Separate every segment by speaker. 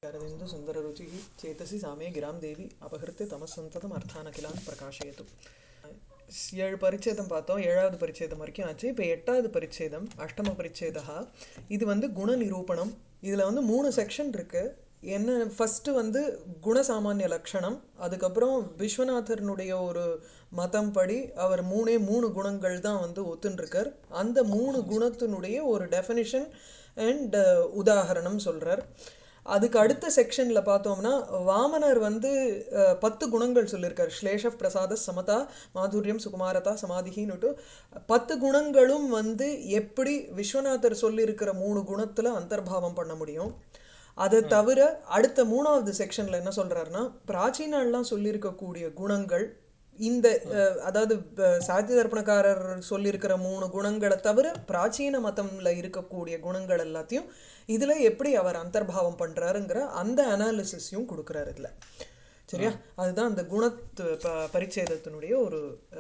Speaker 1: शारदेन्दु सुन्दररुचिः चेतसि सामे गिरां देवी अपहृत्य तमसन्ततम् अर्थानखिलान् प्रकाशयतु ஏழு பரிச்சேதம் பார்த்தோம் ஏழாவது பரிச்சேதம் வரைக்கும் ஆச்சு இப்போ எட்டாவது பரிச்சேதம் அஷ்டம பரிச்சேதா இது வந்து குண நிரூபணம் இதில் வந்து மூணு செக்ஷன் இருக்குது என்ன ஃபஸ்ட்டு வந்து குணசாமானிய லக்ஷணம் அதுக்கப்புறம் விஸ்வநாதர்னுடைய ஒரு மதம் படி அவர் மூணே மூணு குணங்கள் தான் வந்து ஒத்துன்ருக்கார் அந்த மூணு குணத்தினுடைய ஒரு டெஃபினிஷன் அண்ட் உதாகரணம் சொல்கிறார் அதுக்கு அடுத்த செக்ஷனில் பார்த்தோம்னா வாமனர் வந்து அஹ், பத்து குணங்கள் சொல்லியிருக்கார் ஸ்லேஷ பிரசாத சமதா மாதுரியம் சுகுமாரதா சமாதிகின்னுட்டு பத்து குணங்களும் வந்து எப்படி விஸ்வநாதர் சொல்லியிருக்கிற மூணு குணத்தில் அந்தர்பாவம் பண்ண முடியும் அதை தவிர அடுத்த மூணாவது செக்ஷனில் என்ன சொல்கிறாருன்னா பிராச்சீனாலாம் சொல்லியிருக்கக்கூடிய குணங்கள் இந்த அஹ், அதாவது அஹ், சாத்திய தர்ப்பணக்காரர் சொல்லியிருக்கிற மூணு குணங்களை தவிர பிராச்சீன மதம்ல இருக்கக்கூடிய குணங்கள் எல்லாத்தையும் இதில் எப்படி அவர் அந்தர்பாவம் பண்ணுறாருங்கிற அந்த அனாலிசிஸையும் கொடுக்குறாரு இதில் சரியா அதுதான் அந்த குணத்து ப பரிச்சேதத்தினுடைய ஒரு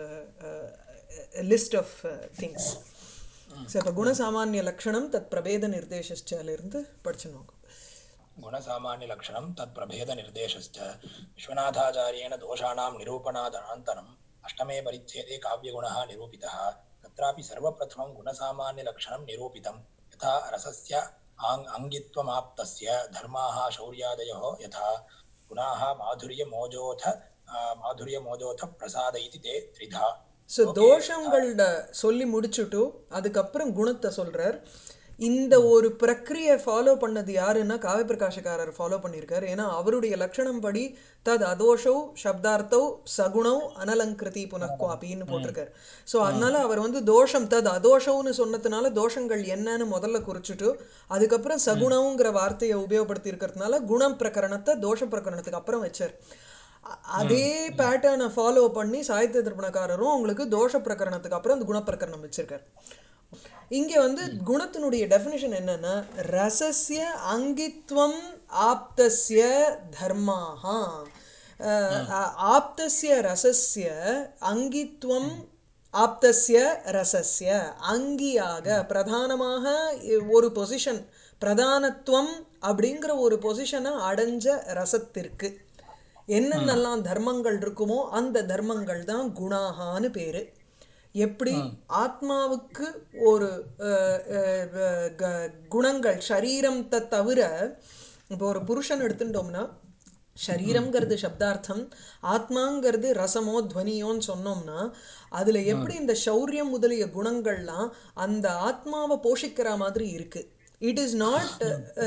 Speaker 1: லிஸ்ட் ஆஃப் திங்ஸ் ஸோ இப்போ குணசாமானிய லக்ஷணம் தத் பிரபேத நிர்தேசிச்சாலிருந்து படிச்சுனோங்க
Speaker 2: गुणसामान्यलक्षणं तत्प्रभेदनिर्देशश्च विश्वनाथाचार्येण दोषाणां निरूपणादनन्तरम् अष्टमे परिच्छेदे काव्यगुणः निरूपितः तत्रापि सर्वप्रथमं गुणसामान्यलक्षणं निरूपितं यथा रसस्य आङ् अङ्गित्वमाप्तस्य धर्माः शौर्यादयोः यथा गुणाः माधुर्यमोजोऽथ आ, माधुर्यमोजोऽथ प्रसाद इति ते त्रिधा
Speaker 1: ஸோ தோஷங்கள சொல்லி முடிச்சுட்டு அதுக்கப்புறம் குணத்தை சொல்றார் இந்த ஒரு பிரக்ரியை ஃபாலோ பண்ணது யாருன்னா காவியப்பிரகாசக்காரர் ஃபாலோ பண்ணியிருக்கார் ஏன்னா அவருடைய லட்சணம் படி தத் அதோஷௌ சப்தார்த்தௌ சகுணௌ அனலங்கிருதி புனக்குவாப்பின்னு போட்டிருக்கார் ஸோ அதனால அவர் வந்து தோஷம் தத் அதோஷவுன்னு சொன்னதுனால தோஷங்கள் என்னன்னு முதல்ல குறிச்சிட்டு அதுக்கப்புறம் சகுணங்கிற வார்த்தையை உபயோகப்படுத்தி இருக்கிறதுனால குணம் பிரகரணத்தை தோஷ பிரகரணத்துக்கு அப்புறம் வச்சார் அ- அதே பேட்டர்னை ஃபாலோ பண்ணி சாகித்ய திருப்பணக்காரரும் உங்களுக்கு தோஷ பிரகரணத்துக்கு அப்புறம் அந்த குணப்பிரகரணம் வச்சிருக்கார் இங்கே வந்து குணத்தினுடைய டெஃபினிஷன் என்னன்னா ரசஸ்ய அங்கித்வம் ஆப்தஸ்ய தர்மாஹா அஹ், அ- ஆப்தஸ்ய ரசஸ்ய அங்கித்வம் ஆப்தஸ்ய ரசஸ்ய அங்கியாக பிரதானமாக இ- ஒரு பொசிஷன் பிரதானத்துவம் அப்படிங்கிற ஒரு பொசிஷனை அடைஞ்ச ரசத்திற்கு என்னென்னலாம் தர்மங்கள் இருக்குமோ அந்த தர்மங்கள் தான் குணாகான்னு பேரு எப்படி ஆத்மாவுக்கு ஒரு அஹ், அஹ், அஹ், க- குணங்கள் சரீரத்தை தவிர இப்போ ஒரு புருஷன் எடுத்துட்டோம்னா சரீரம்ங்கிறது சப்தார்த்தம் ஆத்மாங்கிறது ரசமோ துவனியோன்னு சொன்னோம்னா அதில் எப்படி இந்த சௌரியம் முதலிய குணங்கள்லாம் அந்த ஆத்மாவை போஷிக்கிற மாதிரி இருக்கு இட் இஸ் நாட்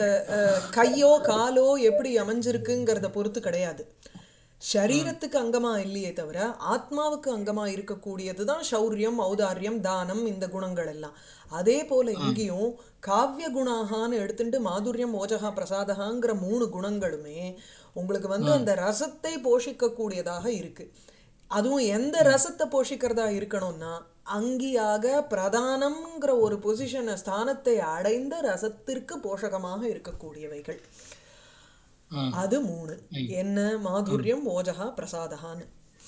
Speaker 1: கையோ காலோ எப்படி அமைஞ்சிருக்குங்கிறத பொறுத்து கிடையாது சரீரத்துக்கு அங்கமா இல்லையே தவிர ஆத்மாவுக்கு அங்கமா இருக்கக்கூடியது தான் சௌரியம் ஔதாரியம் தானம் இந்த குணங்கள் எல்லாம் அதே போல இங்கேயும் காவிய குணாகான்னு எடுத்துட்டு மாதுரியம் ஓஜகா பிரசாதகாங்கிற மூணு குணங்களுமே உங்களுக்கு வந்து அந்த ரசத்தை போஷிக்கக்கூடியதாக இருக்கு அதுவும் எந்த ரசத்தை போஷிக்கிறதா இருக்கணும்னா அங்கியாக பிரதானம்ங்கிற ஒரு பொசிஷனை ஸ்தானத்தை அடைந்த ரசத்திற்கு போஷகமாக இருக்கக்கூடியவைகள் அது மூணு என்ன மாதுரியம் ஓஜகா பிரசாதகான்னு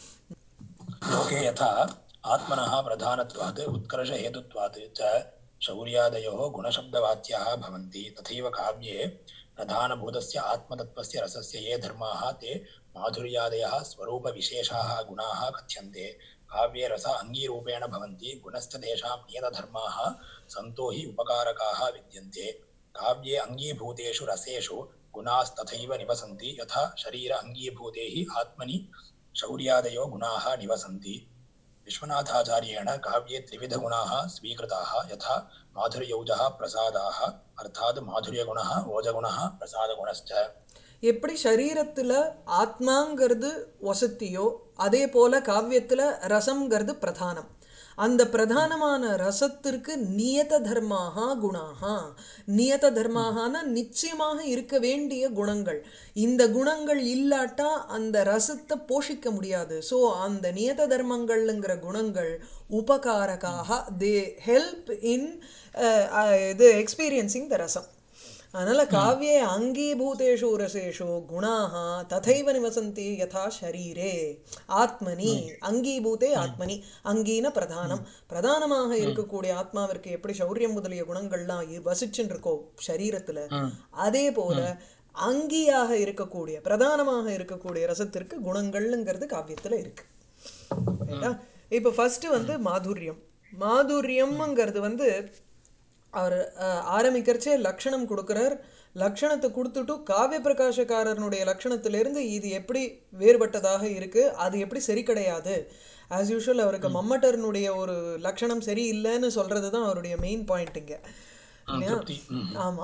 Speaker 2: लोके यथा आत्मनः प्रधानत्वात् उत्कर्षहेतुत्वात् च शौर्यादयोः गुणशब्दवाच्याः भवन्ति तथैव काव्ये प्रधानभूतस्य आत्मतत्त्वस्य रसस्य ये धर्माः ते माधुर्यादयः स्वरूपविशेषाः गुणाः कथ्यन्ते काव्ये रस अङ्गीरूपेण भवन्ति गुणश्च तेषां नियतधर्माः सन्तो हि उपकारकाः विद्यन्ते काव्ये अङ्गीभूतेषु रसेषु गुणास्तथैव निवसन्ति यथा शरीर अङ्गीभूते हि आत्मनि शौर्यादयो गुणाः निवसन्ति विश्वनाथाचार्येण काव्ये त्रिविधगुणाः स्वीकृताः यथा माधुर्यौजः प्रसादाः अर्थात् माधुर्यगुणः ओजगुणः प्रसादगुणश्च
Speaker 1: எப்படி சரீரத்துல ஆத்மாங்கிறது வசத்தியோ அதே போல காவியத்துல ரசம்ங்கிறது பிரதானம் அந்த பிரதானமான ரசத்திற்கு நியத தர்மாக குணாகா நியத தர்மாகனா நிச்சயமாக இருக்க வேண்டிய குணங்கள் இந்த குணங்கள் இல்லாட்டா அந்த ரசத்தை போஷிக்க முடியாது ஸோ அந்த நியத தர்மங்கள்ங்கிற குணங்கள் உபகாரக்காக தே ஹெல்ப் இன் இது எக்ஸ்பீரியன்சிங் த ரசம் அதனால காவியே அங்கீபூதேஷு ரசேஷு குணாக ததைவ நிவசந்தி யதா ஷரீரே ஆத்மனி அங்கீபூதே ஆத்மனி அங்கீன பிரதானம் பிரதானமாக இருக்கக்கூடிய ஆத்மாவிற்கு எப்படி சௌரியம் முதலிய குணங்கள்லாம் இ- வசிச்சுன்னு இருக்கோ சரீரத்துல அதே போல அங்கியாக இருக்கக்கூடிய பிரதானமாக இருக்கக்கூடிய ரசத்திற்கு குணங்கள்ங்கிறது காவியத்துல இருக்கு ரைட்டா இப்போ ஃபர்ஸ்ட் வந்து மாதுரியம் மாதுரியம்ங்கிறது வந்து அவர் அஹ், ஆரம்பிக்கிறச்சே லக்ஷணம் கொடுக்குறார் லக்ஷணத்தை கொடுத்துட்டு காவிய பிரகாசக்காரனுடைய லக்ஷணத்திலிருந்து இது எப்படி வேறுபட்டதாக இருக்கு அது எப்படி சரி கிடையாது ஆஸ் யூஷுவல் அவருக்கு மம்மட்டர்னுடைய ஒரு லக்ஷணம் சரி இல்லைன்னு சொல்றது தான் அவருடைய மெயின் பாயிண்ட் இங்க இல்லையா
Speaker 2: திருப்தி ம்.
Speaker 1: ஆமா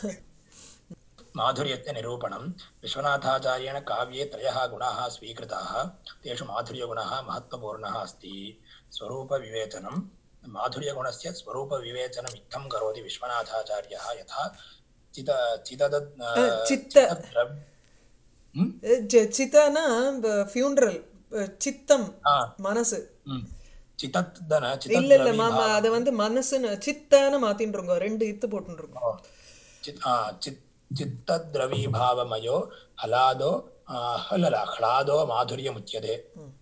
Speaker 2: माधुर्यस्य निरूपणं विश्वनाथाचार्येण काव्ये त्रयः गुणाः स्वीकृताः तेषु माधुर्यगुणः महत्त्वपूर्णः अस्ति स्वरूपविवेचनं माधुर्यगुणस्य स्वरूपविवेचनम् इत्थं करोति विश्वनाथाचार्यः यथा चित चितदद्
Speaker 1: அஹ், சித்த
Speaker 2: चितद्रव् ம்?
Speaker 1: அஹ், சி- சித்தனா ஃபியூனரல் சித்தம்
Speaker 2: ஆ,
Speaker 1: மனசு
Speaker 2: ம். चितद्दन
Speaker 1: இல்ல இல்ல மாமா
Speaker 2: चितद्रवीभावम्
Speaker 1: அதை வந்து மனசுன்னு சித்தான்னு மாத்தின்றிருங்க ரெண்டு இத்து போட்டுருக்கோம்
Speaker 2: ओ, चित् आ, चित् चित्तद्रवीभावमयो हलादो आ, हलल ह्लादो माधुर्यमुच्यते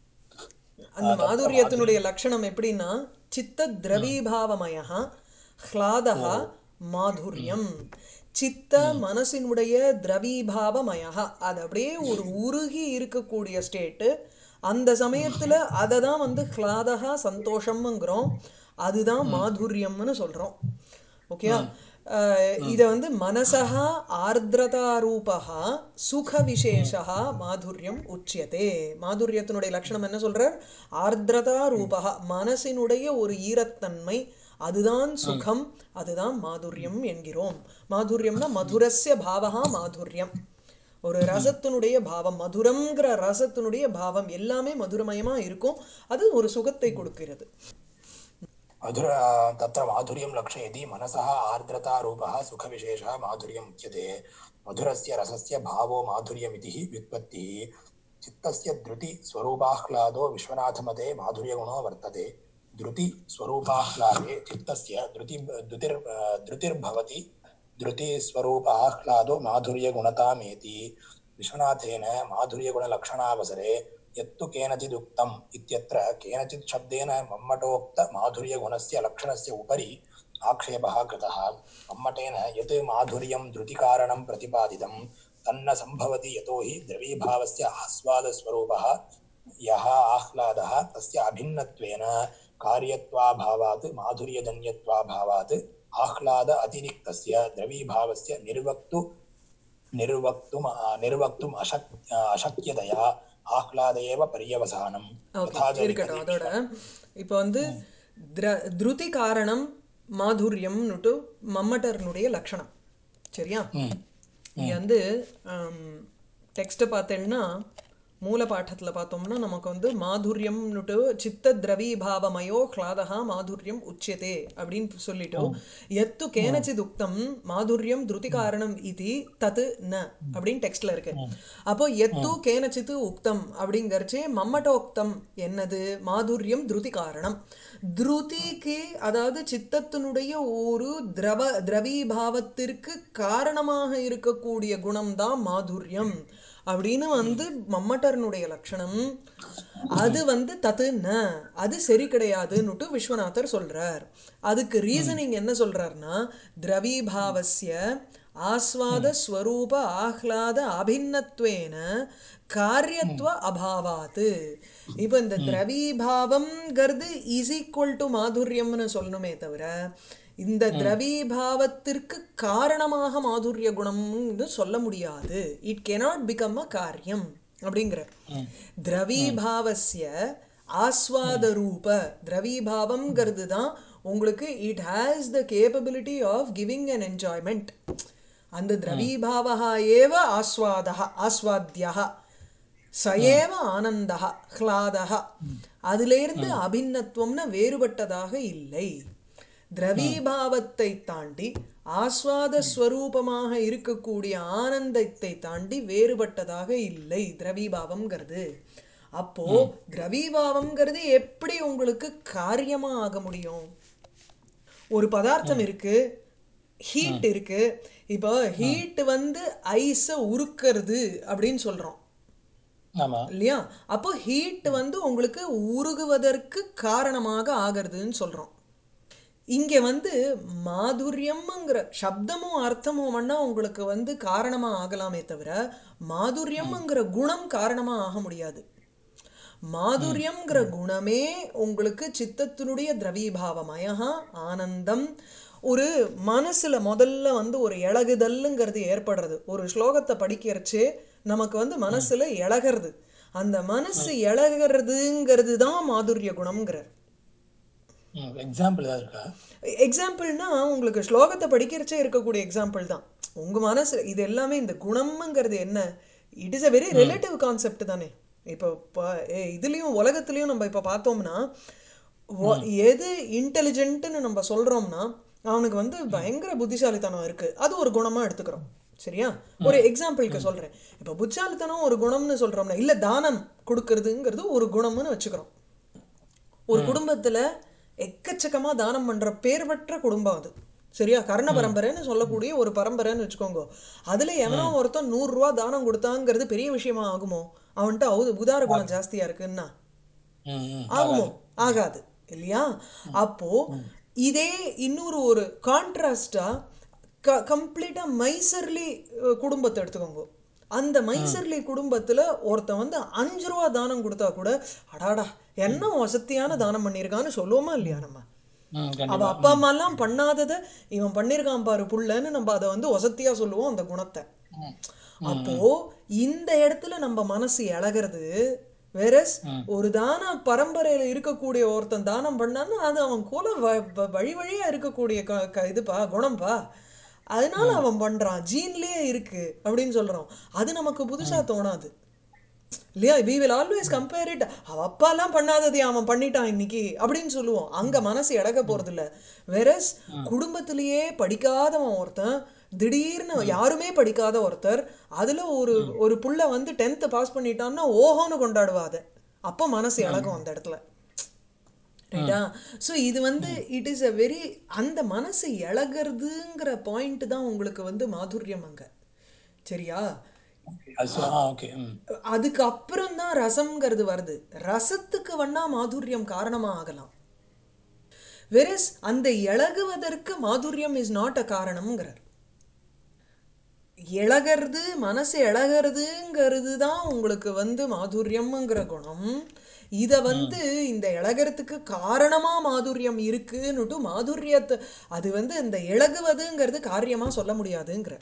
Speaker 1: அந்த மாதுரியத்தினுடைய லட்சணம் எப்படின்னா சித்த திரவீபாவமய ஹ்லாதா மாதுரியம் சித்த மனசினுடைய திரவீபாவமய அது அப்படியே ஒரு உருகி இருக்கக்கூடிய ஸ்டேட்டு அந்த சமயத்துல அதை தான் வந்து ஹ்லாதா சந்தோஷம்ங்கிறோம் அதுதான் மாதுரியம்னு சொல்றோம் ஓகேயா இதை வந்து மனசா ஆர்திரதாரூபா சுக விசேஷா மாதுரியம் உச்சியதே மாதுரியத்தினுடைய லட்சணம் என்ன சொல்றார் ஆர்திரதா ரூபா மனசினுடைய ஒரு ஈரத்தன்மை அதுதான் சுகம் அதுதான் மாதுரியம் என்கிறோம் மாதுரியம்னா மதுரஸ்ய பாவகா மாதுரியம் ஒரு ரசத்தினுடைய பாவம் மதுரம்ங்கிற ரசத்தினுடைய பாவம் எல்லாமே மதுரமயமா இருக்கும் அது ஒரு சுகத்தை கொடுக்கிறது
Speaker 2: मधुर तत्र माधुर्यं लक्षयति मनसः आर्द्रतारूपः सुखविशेषः माधुर्यम् उच्यते मधुरस्य रसस्य भावो माधुर्यमिति व्युत्पत्तिः चित्तस्य धृतिस्वरूपाह्लादो विश्वनाथमते माधुर्यगुणो वर्तते धृतिस्वरूपाह्लादे चित्तस्य धृति धृतिर् धृतिर्भवति धृतिस्वरूपाह्लादो माधुर्यगुणतामेति विश्वनाथेन माधुर्यगुणलक्षणावसरे यत्तु केनचिदुक्तम् इत्यत्र केनचित् शब्देन मम्मटोक्तमाधुर्यगुणस्य लक्षणस्य उपरि आक्षेपः कृतः मम्मटेन यत् माधुर्यं धृतिकारणं प्रतिपादितं तन्न सम्भवति यतो हि द्रवीभावस्य आस्वादस्वरूपः यः आह्लादः तस्य अभिन्नत्वेन कार्यत्वाभावात् माधुर्यजन्यत्वाभावात् आह्लाद अतिरिक्तस्य द्रवीभावस्य निर्वक्तु निर्वक्तुम् निर्वक्तुम् अशक् अशक्यतया ஆஹ்லாத ஏவ பரியவசானம்
Speaker 1: ஓகே இருக்கட்டும் அதோட இப்போ வந்து திர திருதி காரணம் மாதுரியம்னுட்டு மம்மட்டர்னுடைய லட்சணம் சரியா இங்கே வந்து டெக்ஸ்ட்டை பார்த்தேன்னா மூல பாட்டத்தில் பார்த்தோம்னா நமக்கு வந்து மாதுரியம்னுட்டு சித்த திரவீபாவமயோ ஹ்லாதா மாதுரியம் உச்சியதே அப்படின்னு சொல்லிட்டு எத்து கேனச்சித் உக்தம் மாதுரியம் திருதி காரணம் இது தத்து ந அப்படின்னு டெக்ஸ்ட்ல இருக்கு அப்போ எத்து கேனச்சித்து உக்தம் அப்படிங்கறச்சே மம்மட்டோக்தம் என்னது மாதுரியம் திருதி காரணம் திருதிக்கு அதாவது சித்தத்தினுடைய ஒரு திரவ திரவீபாவத்திற்கு காரணமாக இருக்கக்கூடிய குணம்தான் மாதுரியம் அப்படின்னு வந்து மம்மட்டர்னுடைய லட்சணம் அது வந்து தத்து ந அது சரி கிடையாதுன்னுட்டு விஸ்வநாதர் சொல்றார் அதுக்கு ரீசனிங் என்ன சொல்றாருன்னா திரவீபாவசிய ஆஸ்வாத ஸ்வரூப ஆஹ்லாத அபிநத்வேன காரியத்துவ அபாவாத்து இப்போ இந்த திரவீபாவம்ங்கிறது இஸ் ஈக்குவல் டு மாதுரியம்னு சொல்லணுமே தவிர இந்த திரவீபாவத்திற்கு காரணமாக மாதுரிய குணம்னு சொல்ல முடியாது இட் கெனாட் பிகம் அ காரியம் அப்படிங்கிற திரவீபாவசிய ஆஸ்வாத ரூப திரவீபாவம்ங்கிறது தான் உங்களுக்கு it has the capability of giving an enjoyment அந்த திரவீபாவா ஏவ ஆஸ்வாதா ஆஸ்வாத்தியா சயேவ ஆனந்தா ஹ்லாதா அதிலிருந்து அபிநத்துவம்னு வேறுபட்டதாக இல்லை திரவீபாவத்தை தாண்டி ஆஸ்வாத ஸ்வரூபமாக இருக்கக்கூடிய ஆனந்தத்தை தாண்டி வேறுபட்டதாக இல்லை திரவீபாவம்ங்கிறது அப்போ திரவீபாவம்ங்கிறது எப்படி உங்களுக்கு காரியமா ஆக முடியும் ஒரு பதார்த்தம் இருக்கு ஹீட் இருக்கு இப்போ ஹீட் வந்து ஐஸை உருக்கிறது அப்படின்னு சொல்றோம்
Speaker 2: ஆமா
Speaker 1: இல்லையா அப்போ ஹீட் வந்து உங்களுக்கு உருகுவதற்கு காரணமாக ஆகிறதுன்னு சொல்றோம் இங்க வந்து மாதுரியம்ங்கிற சப்தமும் அர்த்தமும் வேணா உங்களுக்கு வந்து காரணமா ஆகலாமே தவிர மாதுரியம்ங்கிற குணம் காரணமா ஆக முடியாது மாதுரியம்ங்கிற குணமே உங்களுக்கு சித்தத்தினுடைய திரவீபாவமயா ஆனந்தம் ஒரு மனசுல முதல்ல வந்து ஒரு இழகுதல்ங்கிறது ஏற்படுறது ஒரு ஸ்லோகத்தை படிக்கிறச்சு நமக்கு வந்து மனசுல இழகிறது அந்த மனசு இழகிறதுங்கிறது தான் மாதுரிய குணம்ங்கிறார்
Speaker 2: எக்ஸாம்பிள் ஏதாவது இருக்கா
Speaker 1: எக்ஸாம்பிள்னா உங்களுக்கு ஸ்லோகத்தை படிக்கிறச்சே இருக்கக்கூடிய எக்ஸாம்பிள் தான் உங்க மனசு இது எல்லாமே இந்த குணம்ங்கிறது என்ன it is a very relative concept தானே இப்போ ப- ஏ, இதுலயும் உலகத்துலயும் நம்ம இப்போ பார்த்தோம்னா ஒ- எது இன்டெலிஜென்ட்னு நம்ம சொல்றோம்னா அவனுக்கு வந்து பயங்கர புத்திசாலித்தனம் இருக்கு அது ஒரு குணமா எடுத்துக்கிறோம் சரியா ஒரு எக்ஸாம்பிளுக்கு சொல்றேன் இப்போ புத்திசாலித்தனம் ஒரு குணம்னு சொல்றோம்னா இல்ல தானம் கொடுக்கறதுங்கிறது ஒரு குணம்னு வச்சுக்கிறோம் ஒரு குடும்பத்துல எக்கச்சக்கமா தானம் பண்ற பேர்வற்ற குடும்பம் அது சரியா கர்ண பரம்பரைன்னு சொல்லக்கூடிய ஒரு பரம்பரைன்னு வச்சுக்கோங்க அதுல எவனோ ஒருத்தன் நூறு ரூபா தானம் கொடுத்தாங்கிறது பெரிய விஷயமா ஆகுமோ அவன்கிட்ட அவு உதார குணம் ஜாஸ்தியா இருக்குன்னா
Speaker 2: ம், ம்.
Speaker 1: ஆகுமோ ஆகாது இல்லையா அப்போ இதே இன்னொரு ஒரு கான்ட்ராஸ்டா கம்ப்ளீட்டா மைசர்லி அஹ், குடும்பத்தை எடுத்துக்கோங்க அந்த மைசர்லி குடும்பத்துல ஒருத்தன் வந்து அஞ்சு ரூபா தானம் கொடுத்தா கூட அடாடா என்ன வசதியான தானம் பண்ணியிருக்கான்னு சொல்லுவோமா இல்லையா நம்ம
Speaker 2: ம்,
Speaker 1: அவ
Speaker 2: கண்டிப்பா
Speaker 1: அப்பா அம்மா எல்லாம் பண்ணாததை இவன் பண்ணியிருக்கான் பாரு புள்ளன்னு நம்ம அதை வந்து வசத்தியா சொல்லுவோம் அந்த குணத்தை
Speaker 2: ம்,
Speaker 1: அப்போ இந்த இடத்துல நம்ம மனசு இழகிறது வேறஸ் ஒரு தான பரம்பரையில இருக்கக்கூடிய ஒருத்தன் தானம் பண்ணான்னா அது அவன் குல வ- வ- வழி வழியா இருக்கக்கூடிய க- க- இதுப்பா குணம்பா அதனால அவன் பண்றான் ஜீன்லயே இருக்கு அப்படின்னு சொல்றோம் அது நமக்கு புதுசா தோணாது இல்லையா we will always compare it அவ அப்பாலாம் பண்ணாததை அவன் பண்ணிட்டான் இன்னைக்கு அப்படின்னு சொல்லுவோம் அங்க மனசு இழக்க போறது இல்ல வெரஸ் குடும்பத்திலேயே படிக்காதவன் ஒருத்தன் திடீர்னு யாருமே படிக்காத ஒருத்தர் அதுல ஒரு ஒரு புள்ள வந்து டென்த் பாஸ் பண்ணிட்டான்னா ஓஹோன்னு கொண்டாடுவாத அப்போ மனசு இழகும் அந்த இடத்துல ரைட்டா ஸோ இது வந்து இட் இஸ் a வெரி அந்த மனசு இழகிறதுங்கிற பாயிண்ட் தான் உங்களுக்கு வந்து மாதுரியம் அங்க சரியா
Speaker 2: அது சொ- ஆ ஓகே ம்
Speaker 1: அதுக்கு அப்புறம் தான் ரசம்ங்கிறது வருது ரசத்துக்கு வேணா மாதுரியம் காரணமா ஆகலாம் வெரஸ் அந்த இழகுவதற்கு மாதுரியம் இஸ் நாட் அ காரணம்ங்கிறார் இழகிறது மனசு இழகிறதுங்கிறது தான் உங்களுக்கு வந்து மாதுரியம்ங்கிற குணம் இத வந்து இந்த இழகிறதுக்கு காரணமா மாதுரியம் இருக்குன்னுட்டு மாதுரியத்தை அது வந்து இந்த இழகுவதுங்கிறது காரியமா சொல்ல முடியாதுங்கிற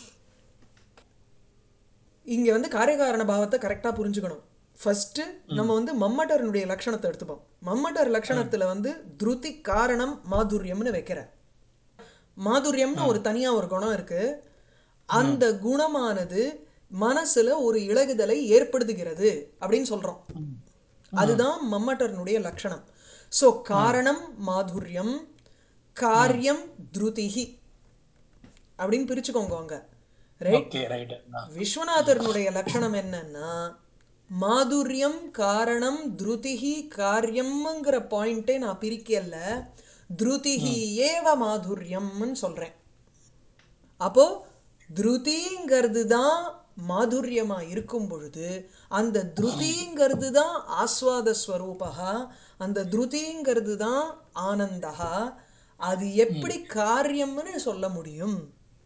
Speaker 1: இங்க வந்து காரியகாரண பாவத்தை கரெக்டா புரிஞ்சுக்கணும் ஃபர்ஸ்ட் நம்ம வந்து மம்மட்டரனுடைய லட்சணத்தை எடுத்துப்போம் மம்மட்டர் லட்சணத்துல வந்து திருதி காரணம் மாதுரியம்னு வைக்கிற மாதுரியம்னு ஒரு தனியா ஒரு குணம் இருக்கு அந்த குணமானது மனசுல ஒரு இழகுதலை ஏற்படுத்துகிறது அப்படின்னு சொல்றோம் அதுதான் மம்மட்டரனுடைய லட்சணம் சோ காரணம் மாதுரியம் காரியம் திருதிகி அப்படின்னு பிரிச்சுக்கோங்க அங்க ரைட்
Speaker 2: ஓகே ரைட்
Speaker 1: விஸ்வநாதர்னுடைய லட்சணம் என்னன்னா மாதுரியம் காரணம் திருதிகி காரியம்ங்கிற பாயிண்டே நான் பிரிக்கல திருதிகி ஏவ மாதுரியம்னு சொல்றேன் அப்போ திருதிங்கிறது தான் மாதுரியமா இருக்கும் பொழுது அந்த திருதிங்கிறது தான் ஆஸ்வாத ஸ்வரூபகா அந்த திருதிங்கிறது தான் ஆனந்தகா அது எப்படி காரியம்னு சொல்ல முடியும்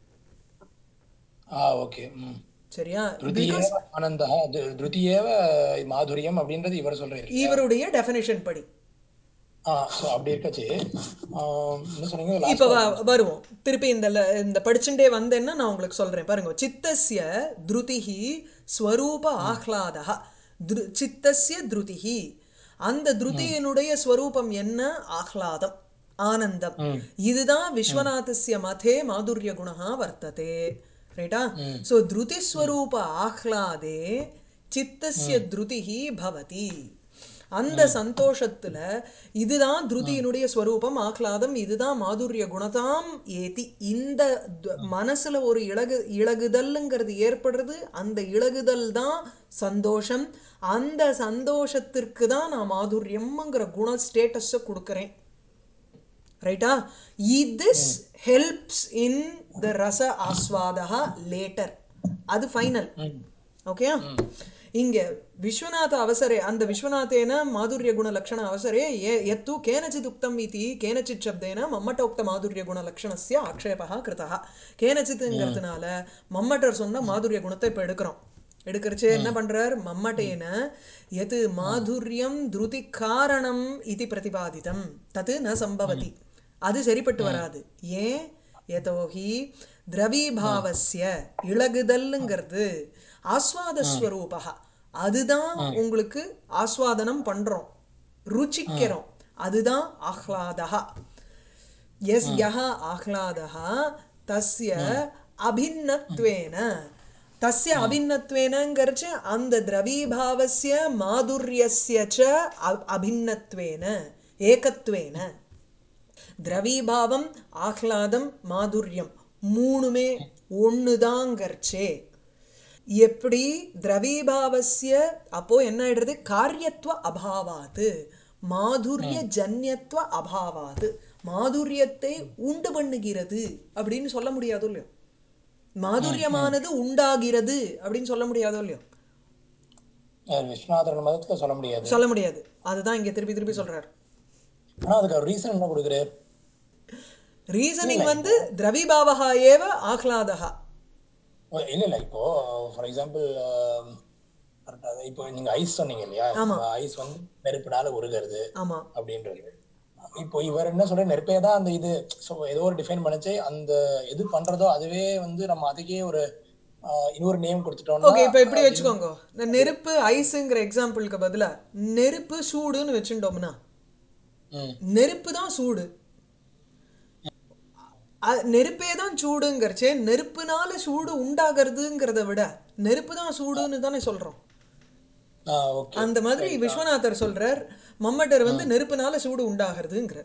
Speaker 2: ஆ ஓகே ம்
Speaker 1: சரியா
Speaker 2: திருத்தியேவ ஆனந்தா திருத்தியேவ மாதுரியம் அப்படின்றது இவர் சொல்றாரு
Speaker 1: இவருடைய டெஃபினேஷன் படி
Speaker 2: ஆ ஸோ அப்படி இருக்கச்சு ஆம், என்ன சொன்னீங்க
Speaker 1: இப்ப
Speaker 2: லாஸ்ட்
Speaker 1: வ- வருவோம் திருப்பி இந்த ல- இந்த படிச்சுட்டே வந்தேன்னா நான் உங்களுக்கு சொல்றேன் பாருங்க சித்தஸ்ய திருதிஹி ஸ்வரூப ஆஹ்லாதா திரு சித்தஸ்ய திருதிஹி அந்த திருதியினுடைய ஸ்வரூபம் என்ன ஆஹ்லாதம் ஆனந்தம் இதுதான் விஸ்வநாதஸ்ய மதே மாதுரிய குணா வர்த்ததே ரைட்டா சோ திருதி ஸ்வரூப ஆஹ்லாதே சித்தஸ்ய திருதிஹி பவதி அந்த சந்தோஷத்துல இதுதான் திருதியினுடைய ஸ்வரூபம் ஆஹ்லாதம் இதுதான் மாதுரிய குணதாம் ஏதி இந்த த- மனசுல ஒரு இழகு இழகுதல்ங்கிறது ஏற்படுறது அந்த இழகுதல் தான் சந்தோஷம் அந்த சந்தோஷத்திற்கு தான் நான் மாதுரியம்ங்கிற குண ஸ்டேட்டஸை கொடுக்கறேன் ரைட்டா this helps in the rasa asvada later அது ஃபைனல் ஓகே இங்க விஸ்வநாத அவசரே அந்த விஸ்வநாதேன மாதுரிய குண லக்ஷண அவசரே ஏ எத்து கேனச்சித் உக்தம் இதி கேனச்சித் சப்தேன மம்மட்டோக்த மாதுரிய குண லக்ஷணஸ்ய ஆக்ஷேபா கிருதா கேனச்சித்துங்கிறதுனால மம்மட்டர் சொன்ன மாதுரிய குணத்தை இப்ப எடுக்கிறோம் எடுக்கிறச்சே என்ன பண்றார் மம்மட்டேன எது மாதுரியம் திருதி காரணம் இது பிரதிபாதிதம் தது ந சம்பவதி அது சரிப்பட்டு வராது ஏன் எதோஹி திரவீபாவஸ்ய இழகுதல்ங்கிறது ஆஸ்வாதஸ்வரூபா அதுதான் உங்களுக்கு ஆஸ்வாதனம் பண்றோம் ருச்சிக்கிறோம் அதுதான் ஆஹ்லாதா எஸ் யஹ ஆஹ்லாதः தஸ்ய அபின்னத்வேன தஸ்ய அபின்னத்வேனங்கிறச்சு அந்த திரவீபாவஸ்ய மாதுரியஸ்ய ச அ- அபின்னத்வேன ஏகத்வேன திரவீபாவம் ஆஹ்லாதம் மாதுரியம் மூணுமே ஒண்ணுதாங்கர்ச்சே எப்படி திரவீபாவஸ்ய அப்போ என்ன ஆயிடுறது காரியத்துவ அபாவாத்து மாதுரிய ஜன்யத்துவ அபாவாத்து மாதுரியத்தை உண்டு பண்ணுகிறது அப்படின்னு சொல்ல முடியாதோ இல்லையோ மாதுரியமானது உண்டாகிறது அப்படின்னு சொல்ல முடியாதோ இல்லையோ
Speaker 2: அஹ் விஸ்வநாதன் மதத்துல சொல்ல முடியாது
Speaker 1: சொல்ல முடியாது அதுதான் இங்க திருப்பி திருப்பி சொல்றாரு
Speaker 2: ஆனா அதுக்கு அவர் ரீசன் என்ன கொடுக்குறாரு
Speaker 1: ரீசனிங் வந்து திரவிபாவகா ஏவ ஆஹ்லாதகா
Speaker 2: இல்ல இல்ல இப்போ ஃபார் எக்ஸாம்பிள் இப்போ நீங்க ஐஸ் சொன்னீங்க இல்லையா ஐஸ் வந்து நெருப்புனால உருகிறது
Speaker 1: ஆமா
Speaker 2: அப்படின்றது இப்போ இவர் என்ன சொல்ற நெருப்பே தான் அந்த இது ஸோ ஏதோ ஒரு டிஃபைன் பண்ணிச்சு அந்த எது பண்றதோ அதுவே வந்து நம்ம அதுக்கே ஒரு ஆஹ், இன்னொரு நேம் கொடுத்துட்டோம்னா
Speaker 1: ஓகே இப்போ இப்படி வச்சுக்கோங்க இந்த நெருப்பு ஐஸுங்கிற எக்ஸாம்பிளுக்கு பதிலா நெருப்பு சூடுன்னு வச்சுட்டோம்னா
Speaker 2: ம்
Speaker 1: நெருப்பு தான் சூடு அ- நெருப்பே தான் சூடுங்கிறச்சே நெருப்புனால சூடு உண்டாகிறதுங்கிறத விட நெருப்பு தான் சூடுன்னு தானே சொல்றோம்
Speaker 2: ஆ ஓகே
Speaker 1: அந்த மாதிரி விஸ்வநாதர் சொல்றார் மம்மட்டர் வந்து நெருப்புனால சூடு உண்டாகிறதுங்கிறார்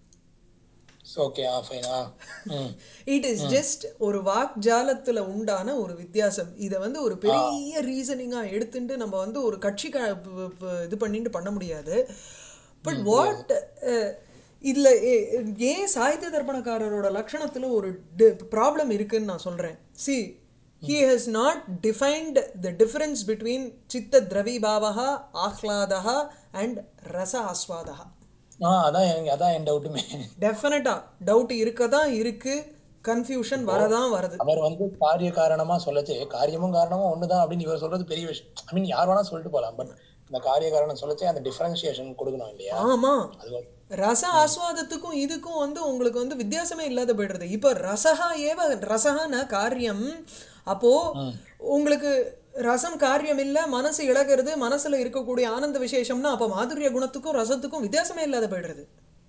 Speaker 2: ஓகே ஆ ஃபைன் ஆ ம்
Speaker 1: இட் இஸ் ஜஸ்ட் ஒரு வாக்ஜாலத்துல உண்டான ஒரு வித்தியாசம் இதை வந்து ஒரு பெரிய ரீசனிங்கா எடுத்துட்டு நம்ம வந்து ஒரு கட்சி க- ப- ப- இது பண்ணிட்டு பண்ண முடியாது பட் வாட் இதுல ஏ- ஏன் சாகித்ய தர்ப்பணக்காரரோட லட்சணத்துல ஒரு ப்ராப்ளம் இருக்குன்னு நான் சொல்றேன் see he has not defined the difference between chitta dravibhavaha ahlada and rasa ஆஸ்வாதா
Speaker 2: ஆ அதான் எனக்கு அதான் என் டவுட்டுமே
Speaker 1: டெஃபினட்டா டவுட் இருக்க தான் இருக்கு கன்ஃபியூஷன் வரதான் வருது
Speaker 2: அவர் வந்து காரிய காரணமா சொல்லச்சு காரியமும் காரணமும் ஒண்ணுதான் அப்படின்னு இவர் சொல்றது பெரிய விஷயம் ஐ மீன் யார் வேணா சொல்லிட்டு போலாம் பட் இந்த காரிய காரணம் சொல்லச்சு அந்த டிஃபரன்சியேஷன் கொடுக்கணும் இல்லையா
Speaker 1: ஆமா
Speaker 2: அது வந்து-
Speaker 1: ரச ஆஸ்வாதத்துக்கும் இதுக்கும் வந்து உங்களுக்கு வந்து வித்தியாசமே இல்லாத போயிடுறது இப்போ ரசகா ஏவ ரசகான காரியம் அப்போ உங்களுக்கு ரசம் காரியம் இல்ல மனசு இழகிறது மனசுல இருக்கக்கூடிய ஆனந்த விசேஷம்னா அப்போ மாதுரிய குணத்துக்கும் ரசத்துக்கும் வித்தியாசமே இல்லாத போயிடுறது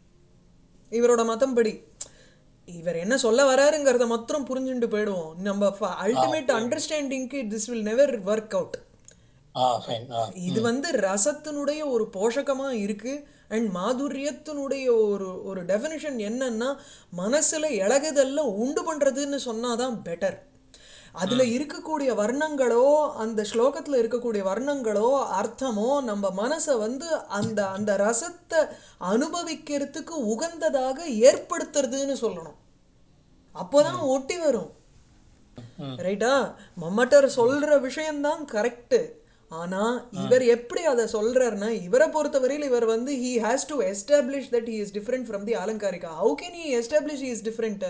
Speaker 1: இவரோட மதம்படி இவர் என்ன சொல்ல வராருங்கிறத மாத்திரம் புரிஞ்சுட்டு போயிடுவோம் நம்ம அல்டிமேட் அண்டர்ஸ்டாண்டிங்க்கு this will never work out
Speaker 2: ah fine ah
Speaker 1: இது வந்து ரசத்தினுடைய ஒரு போஷகமா இருக்கு அண்ட் மாதுரியத்தினுடைய ஒரு ஒரு டெஃபினிஷன் என்னன்னா மனசுல இழகுதல்ல உண்டு பண்றதுன்னு சொன்னாதான் பெட்டர் அதுல இருக்கக்கூடிய வர்ணங்களோ அந்த ஸ்லோகத்துல இருக்கக்கூடிய வர்ணங்களோ அர்த்தமோ நம்ம மனசை வந்து அந்த அந்த ரசத்தை அனுபவிக்கிறதுக்கு உகந்ததாக ஏற்படுத்துறதுன்னு சொல்லணும் அப்போதான் ஒட்டி வரும் ரைட்டா மம்மட்டர் சொல்ற விஷயம்தான் கரெக்ட் ஆனா இவர் எப்படி அதை சொல்றாருன்னா இவரை பொறுத்தவரையில் இவர் வந்து he has to establish that he is different from the alankarika how can he establish he is different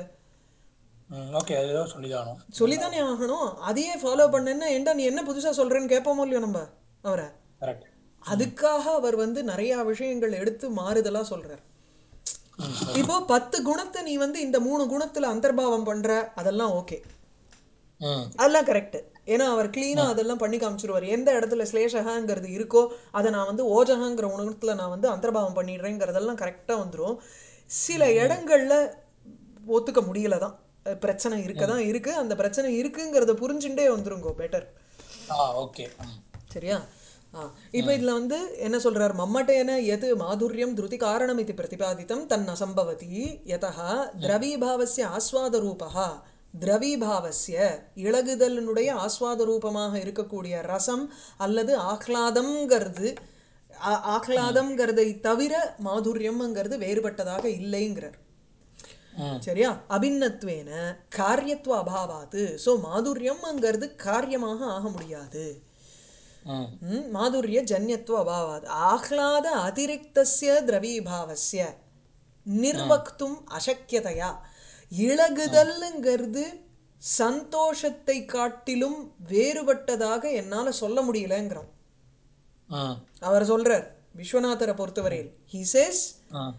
Speaker 2: hmm okay அது ஏதோ சொல்லிதானோ
Speaker 1: சொல்லித்தானே ஆகணும் அதையே ஃபாலோ பண்ணேன்னா ஏன்டா நீ என்ன புதுசா சொல்றேன்னு கேட்போமோ இல்லையோ நம்ம அவரை
Speaker 2: கரெக்ட்
Speaker 1: அதுக்காக அவர் வந்து நிறைய விஷயங்கள் எடுத்து மாறுதலா சொல்றார் இப்போ பத்து குணத்தை நீ வந்து இந்த மூணு குணத்துல அந்தர்பாவம் பண்ற அதெல்லாம் ஓகே
Speaker 2: ம்
Speaker 1: அதெல்லாம் கரெக்ட் ஏன்னா அவர் கிளீனா அதெல்லாம் பண்ணி காமிச்சிருவார் எந்த இடத்துல ஸ்லேஷகாங்கிறது இருக்கோ அதை நான் வந்து ஓஜகாங்கிற உணவத்துல நான் வந்து அந்தர்பாவம் பண்ணிடுறேங்கிறதெல்லாம் கரெக்டா வந்துரும் சில இடங்கள்ல ஒத்துக்க முடியல தான் அஹ் பிரச்சனை இருக்க தான் இருக்கு அந்த பிரச்சனை இருக்குங்கிறத புரிஞ்சுட்டே வந்துருங்கோ பெட்டர்
Speaker 2: ஆ ஓகே ம்
Speaker 1: சரியா ஆ இப்போ இதுல வந்து என்ன சொல்றார் மம்மட்டேன எது மாதுரியம் திருதி காரணம் இது பிரதிபாதித்தம் தன் அசம்பவதி யதா திரவீபாவஸ்ய ஆஸ்வாத ரூபா திரவீபாவஸ்ய இழகுதலினுடைய ஆஸ்வாத ரூபமாக இருக்கக்கூடிய ரசம் அல்லது ஆஹ்லாதம்ங்கிறது ஆ- ஆஹ்லாதம்ங்கிறதை தவிர மாதுரியம்ங்கிறது வேறுபட்டதாக இல்லைங்கிறார்
Speaker 2: ம்
Speaker 1: சரியா அபின்னத்வேன காரியத்துவ அபாவாத்து ஸோ மாதுரியம்ங்கிறது காரியமாக ஆக முடியாது
Speaker 2: ம்
Speaker 1: ம், மாதுரிய ஜன்யத்துவ அபாவாத் ஆஹ்லாத அதிரிக்தஸ்ய திரவீபாவஸ்ய நிர்வக்தும் அசக்கியதையா இழகுதல்ங்கிறது சந்தோஷத்தை காட்டிலும் வேறுபட்டதாக என்னால சொல்ல முடியலங்கிறோம்
Speaker 2: ம்
Speaker 1: அவர் சொல்றார் விஸ்வநாதரை பொறுத்தவரையில் ஹி சேஸ்
Speaker 2: ம்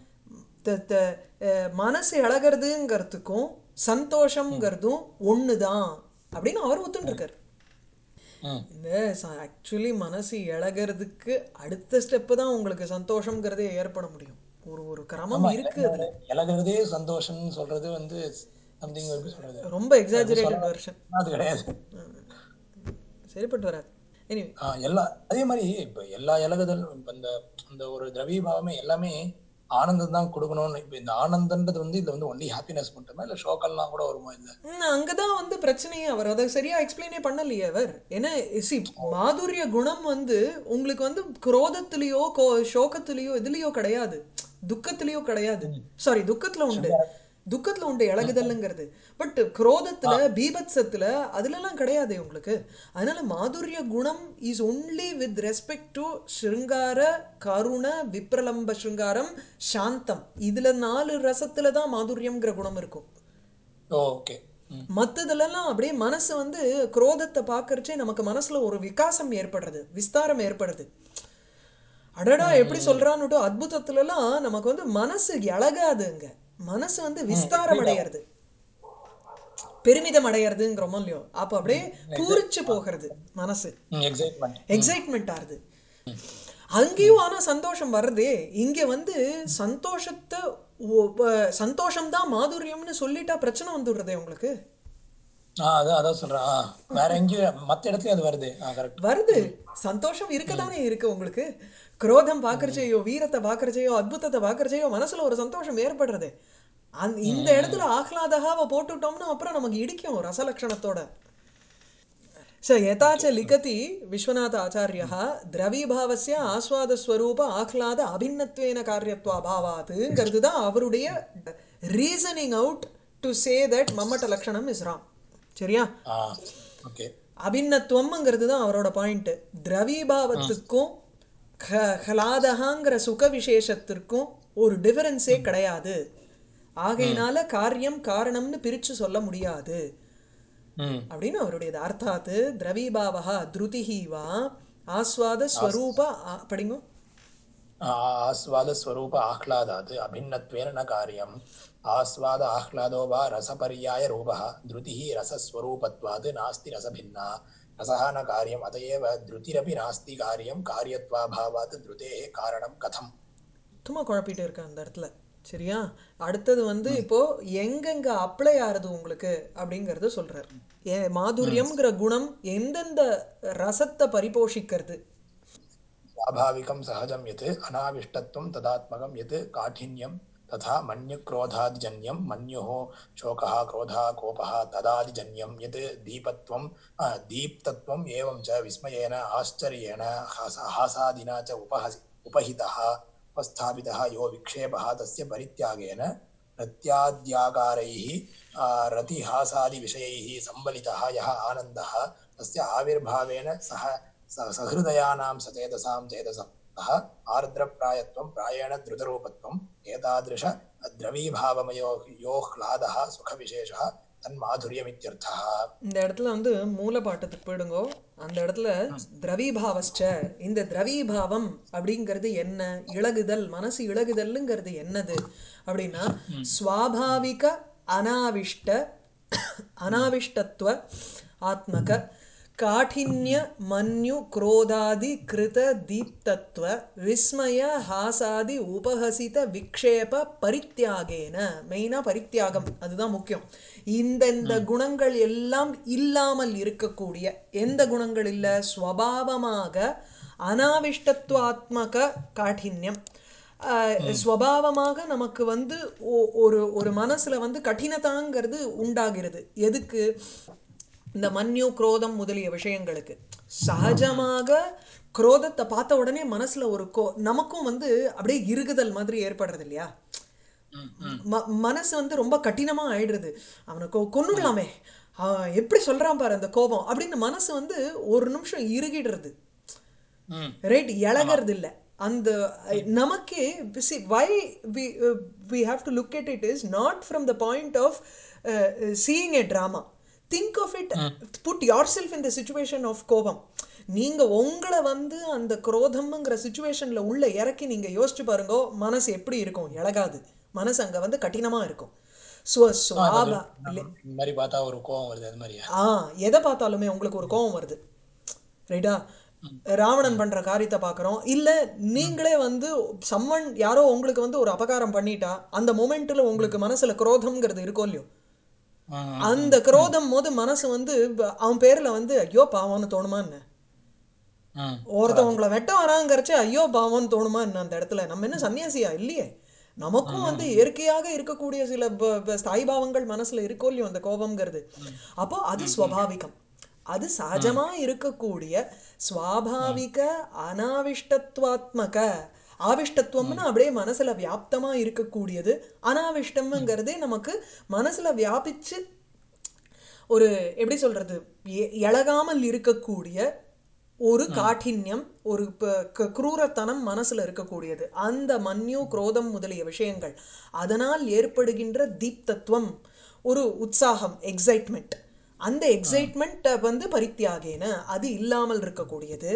Speaker 1: மனசு இழகிறதுங்கிறதுக்கும் சந்தோஷம்ங்கிறதும் ஒண்ணுதான் அப்படின்னு அவர் ஒத்துண்டிருக்கார்
Speaker 2: ம்
Speaker 1: இந்த ஆக்சுவலி மனசு இழகிறதுக்கு அடுத்த ஸ்டெப்பு தான் உங்களுக்கு சந்தோஷம்ங்கிறதே ஏற்பட முடியும் ஒரு ஒரு கிரமம் இருக்கு அதுல
Speaker 2: இழகிறதே சந்தோஷம்னு சொல்றது வந்து சம்திங் எப்படி சொல்றது
Speaker 1: ரொம்ப எக்ஸாஜரேட்டட் வெர்ஷன்
Speaker 2: அது கிடையாது
Speaker 1: சரிப்பட்டு வராது எனிவே
Speaker 2: ஆ, எல்லா அதே மாதிரி இப்ப எல்லா இலகுதல் இப்ப இந்த இந்த ஒரு திரவிய பாவமே எல்லாமே ஆனந்தம் தான் கொடுக்கணும்னு இப்ப இந்த ஆனந்தன்றது வந்து இதுல வந்து ஒன்லி ஹாப்பினஸ் மட்டுமா இல்ல ஷோக்கெல்லாம் கூட வருமா இல்ல
Speaker 1: ம், அங்கதான் வந்து பிரச்சனையே அவர் அதை சரியா எக்ஸ்பிளைனே பண்ணலையே அவர் ஏன்னா சி மாதுரிய குணம் வந்து உங்களுக்கு வந்து குரோதத்திலேயோ கோ சோகத்திலேயோ இதுலயோ கிடையாது துக்கத்திலேயோ கிடையாது சாரி துக்கத்துல உண்டு துக்கத்துல உண்டு இழகுதல்ங்கிறது பட் குரோதத்துல பீபத்சத்துல அதுலலாம் கிடையாது உங்களுக்கு அதனால மாதுரிய குணம் is only with respect to sringara karuna vipralambha ஸ்ருங்காரம் சாந்தம் இதுல நாலு ரசத்துல தான் மாதுரியம்ங்கிற குணம் இருக்கும்
Speaker 2: ஓகே
Speaker 1: மற்றதுலலாம் அப்படியே மனசு வந்து குரோதத்தை பார்க்கறச்சே நமக்கு மனசுல ஒரு விகாசம் ஏற்படுறது விஸ்தாரம் ஏற்படுறது அடடா எப்படி சொல்றான்னுட்டு அத்புதத்துலலாம் நமக்கு வந்து மனசு இழகாதுங்க மனசு வந்து விஸ்தாரம் அடையிறது பெருமிதம் அடையிறதுங்கிறோமோ இல்லையோ அப்போ அப்படியே பூரிச்சு போகிறது மனசு
Speaker 2: எக்ஸைட்மெண்ட்
Speaker 1: எக்ஸைட்மெண்ட் ஆகுது அங்கேயும் ஆனா சந்தோஷம் வருதே இங்க வந்து சந்தோஷத்தை சந்தோஷம் தான் மாதுரியம்னு சொல்லிட்டா பிரச்சனை வந்துடுறதே உங்களுக்கு
Speaker 2: ஆ அதான் அதான் சொல்றேன் ஆ, வேற எங்கேயும் மத்த இடத்துலயும் அது வருது ஆ கரெக்ட்
Speaker 1: வருது சந்தோஷம் இருக்கதானே இருக்கு உங்களுக்கு குரோதம் பார்க்கறச்சையோ வீரத்தை பார்க்கறச்சையோ அத்புதத்தை பார்க்கறச்சையோ மனசுல ஒரு சந்தோஷம் ஏற்படுறது அந்த இந்த இடத்துல ஆஹ்லாதகாவை போட்டுட்டோம்னா அப்புறம் நமக்கு இடிக்கும் ரசலக்ஷணத்தோட स यथा च लिखति विश्वनाथाचार्यः द्रवीभावस्य ஆஸ்வாதஸ்வரூப ஆஹ்லாத அபின்னத்வேன காரியத்வாபாவாத்துங்கிறது தான் அவருடைய reasoning out to say that Mammata லக்ஷணம் இஸ் ராங் சரியா
Speaker 2: ஆ ஓகே
Speaker 1: அபிநத்துவம்ங்கிறது தான் அவரோட பாயிண்ட் திரவீபாவத்துக்கும் க- ஹலாதகாங்கிற சுக விசேஷத்திற்கும் ஒரு டிஃபரன்ஸே கிடையாது ஆகையினால காரியம் காரணம்னு பிரிச்சு சொல்ல முடியாது
Speaker 2: ம்
Speaker 1: அப்படின்னு அவருடையது அர்த்தாத்து திரவீபாவா திருதிஹி வா ஆஸ்வாத ஸ்வரூப ஆ- படிங்க
Speaker 2: आस्वादस्वरूप आह्लादात् अभिन्नत्वेन न कार्यम् आस्वाद आह्लादो वा रसपर्यायरूपः धृतिः रसस्वरूपत्वात् नास्ति रसभिन्ना रसः न कार्यम् अत एव धृतिरपि नास्ति कार्यं कार्यत्वाभावात् धृतेः कारणं कथम्
Speaker 1: சும்மா குழப்பிட்டு இருக்கேன் அந்த இடத்துல சரியா அடுத்தது வந்து இப்போ எங்கெங்க அப்ளை ஆறுது உங்களுக்கு அப்படிங்கறத சொல்றாரு ஏ மாதுரியம்ங்கிற குணம் எந்தெந்த ரசத்தை பரிபோஷிக்கிறது
Speaker 2: स्वाभाविकं सहजं यत् अनाविष्टत्वं तदात्मकं यत् काठिन्यं तथा मन्युक्रोधादिजन्यं मन्युः शोकः क्रोधः कोपः तदादिजन्यं यत् दीपत्वं अ, दीप्तत्वम् एवं च विस्मयेन आश्चर्येण हास हासादिना च उपहसि उपहितः उपस्थापितः यो विक्षेपः तस्य परित्यागेन रत्याद्यागारैः आ, रतिहासादिविषयैः सम्बलितः यः आनन्दः तस्य आविर्भावेन सह स- सहृदयानां सचेतसां चेतसः आर्द्रप्रायत्वं प्रायेण द्रुतरूपत्वम् एतादृश द्रवीभावमयो योह्लादः सुखविशेषः तन्माधुर्यमित्यर्थः
Speaker 1: இந்த இடத்துல வந்து மூல பாட்டத்துக்கு போயிடுங்கோ அந்த இடத்துல திரவீபாவஸ்ச இந்த திரவீபாவம் அப்படிங்கிறது என்ன இழகுதல் மனசு இழகுதல்ங்கிறது என்னது அப்படின்னா ஸ்வாபாவிக அனாவிஷ்ட அனாவிஷ்டத்துவ ஆத்மக காഠின்ய மன்யு குரோதாதி கிருத தீப்தத்துவ விஸ்மய ஹாசாதி உபஹசித விக்ஷேப பரித்தியாகேன மெயினா பரித்தியாகம் அதுதான் முக்கியம் இந்த இந்த குணங்கள் எல்லாம் இல்லாமல் இருக்கக்கூடிய எந்த குணங்கள் இல்ல ஸ்வபாவமாக அனாவிஷ்டத்துவாத்மக காഠின்யம் ஆஹ், ஸ்வபாவமாக நமக்கு வந்து ஒ- ஒரு ஒரு மனசுல வந்து கடினதாங்கிறது உண்டாகிறது எதுக்கு இந்த மன்யு குரோதம் முதலிய விஷயங்களுக்கு சகஜமாக குரோதத்தை பார்த்த உடனே மனசுல ஒரு கோ நமக்கும் வந்து அப்படியே இருகுதல் மாதிரி ஏற்படுறது இல்லையா ம- மனசு வந்து ரொம்ப கடினமா ஆயிடுறது அவனை கொ கொன்னுடலாமே அவன் எப்படி சொல்றான் பாரு அந்த கோபம் அப்படின்னு மனசு வந்து ஒரு நிமிஷம் இறுகிடுறது
Speaker 2: ம்
Speaker 1: ரைட் இழகிறது இல்லை அந்த நமக்கே see why we we have to look at it is not from the point of seeing a drama think of it put yourself in the situation of கோபம் நீங்கள் உங்களை வந்து அந்த குரோதம்ங்கிற சுச்சுவேஷனில் உள்ள இறக்கி நீங்கள் யோசிச்சு பாருங்க மனசு எப்படி இருக்கும் இழகாது மனசு அங்கே வந்து கடினமாக இருக்கும் ஸோ சுவாபா
Speaker 2: இந்த மாதிரி பார்த்தா ஒரு கோவம் வருது அது மாதிரியா
Speaker 1: ஆ எதை பார்த்தாலுமே உங்களுக்கு ஒரு கோபம் வருது ரைட்டா ராவணன் பண்ற காரியத்தை பார்க்குறோம் இல்லை நீங்களே வந்து சம்மன் யாரோ உங்களுக்கு வந்து ஒரு அபகாரம் பண்ணிட்டா அந்த மொமெண்ட்டில் உங்களுக்கு மனசுல குரோதம்ங்கிறது இருக்கோ இல்லையோ
Speaker 2: ம்,
Speaker 1: அந்த குரோதம் போது மனசு வந்து ப- அவன் பேர்ல வந்து ஐயோ பாவம்னு தோணுமா என்ன
Speaker 2: ம்
Speaker 1: ஒருத்தன் உங்களை வெட்ட வராங்கிறச்சு ஐயோ பாவம்னு தோணுமா என்ன அந்த இடத்துல நம்ம என்ன சன்னியாசியா இல்லையே நமக்கும் வந்து இயற்கையாக இருக்கக்கூடிய சில ப- ப- ஸ்தாயி பாவங்கள் மனசுல இருக்கோ இல்லையோ அந்த கோபம்ங்கிறது அப்போ அது ஸ்வபாவிகம் அது சகஜமா இருக்கக்கூடிய ஸ்வாபாவிக அனாவிஷ்டத்வாத்மக ஆவிஷ்டத்துவம்னு அப்படியே மனசுல வியாப்தமா இருக்கக்கூடியது அனாவிஷ்டம்ங்கிறதே நமக்கு மனசுல வியாபிச்சு ஒரு எப்படி சொல்றது எ- இளகாமல் இருக்கக்கூடிய ஒரு காഠின்யம் ஒரு ப- க- குரூரத்தனம் மனசுல இருக்கக்கூடியது அந்த மன்யு குரோதம் முதலிய விஷயங்கள் அதனால் ஏற்படுகின்ற தீப்தத்துவம் ஒரு உற்சாகம் எக்ஸைட்மெண்ட் அந்த எக்ஸைட்மெண்ட் வந்து பரித்தியாகேன அது இல்லாமல் இருக்கக்கூடியது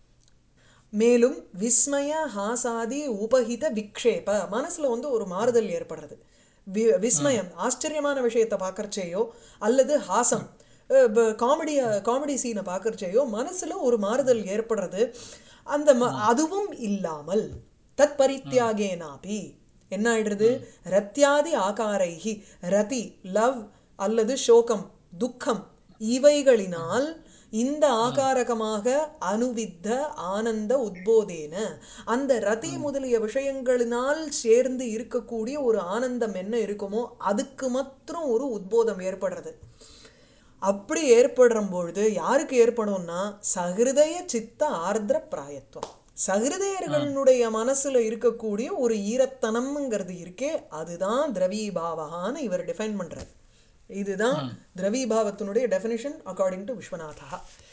Speaker 1: மேலும் விஸ்மய ஹாசாதி உபஹித விக்ஷேப மனசுல வந்து ஒரு மாறுதல் ஏற்படுறது வி விஸ்மயம் ஆச்சரியமான விஷயத்தை பார்க்கறச்சேயோ அல்லது ஹாசம் காமெடி காமெடி சீனை பார்க்கறச்சேயோ மனசுல ஒரு மாறுதல் ஏற்படுறது அந்த ம- அதுவும் இல்லாமல் தத் பரித்தியாகேனாபி என்ன ஆயிடுறது ரத்யாதி ஆகாரைஹி ரதி லவ் அல்லது சோகம் துக்கம் இவைகளினால் இந்த ஆகாரகமாக அனுவித்த ஆனந்த உத்போதேன அந்த ரதி முதலிய விஷயங்களினால் சேர்ந்து இருக்கக்கூடிய ஒரு ஆனந்தம் என்ன இருக்குமோ அதுக்கு மாத்திரம் ஒரு உத்போதம் ஏற்படுறது அப்படி ஏற்படுற பொழுது யாருக்கு ஏற்படும்னா சகிருதய சித்த ஆர்திர பிராயத்துவம் சகிருதயர்களுடைய மனசுல இருக்கக்கூடிய ஒரு ஈரத்தனம்ங்கிறது இருக்கே அதுதான் திரவீபாவகான்னு இவர் டிஃபைன் பண்றார் இதுதான் திரவீபாவத்தினுடைய டெஃபினிஷன் அக்கார்டிங் டு விஸ்வநாதா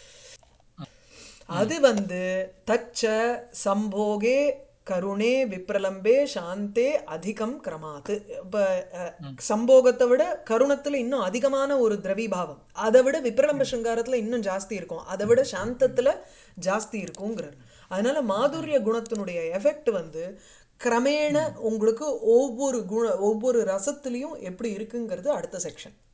Speaker 1: அது வந்து தச்ச சம்போகே கருணே விப்ரலம்பே சாந்தே அதிகம் கிரமாத்து இப்போ சம்போகத்தை விட கருணத்துல இன்னும் அதிகமான ஒரு திரவிபாவம் அதை விட விப்ரலம்ப சிங்காரத்துல இன்னும் ஜாஸ்தி இருக்கும் அதை விட சாந்தத்துல ஜாஸ்தி இருக்குங்கிறார் அதனால மாதுரிய குணத்தினுடைய எஃபெக்ட் வந்து கிரமேண உங்களுக்கு ஒவ்வொரு குண ஒவ்வொரு ரசத்துலேயும் எப்படி இருக்குங்கிறது அடுத்த செக்ஷன்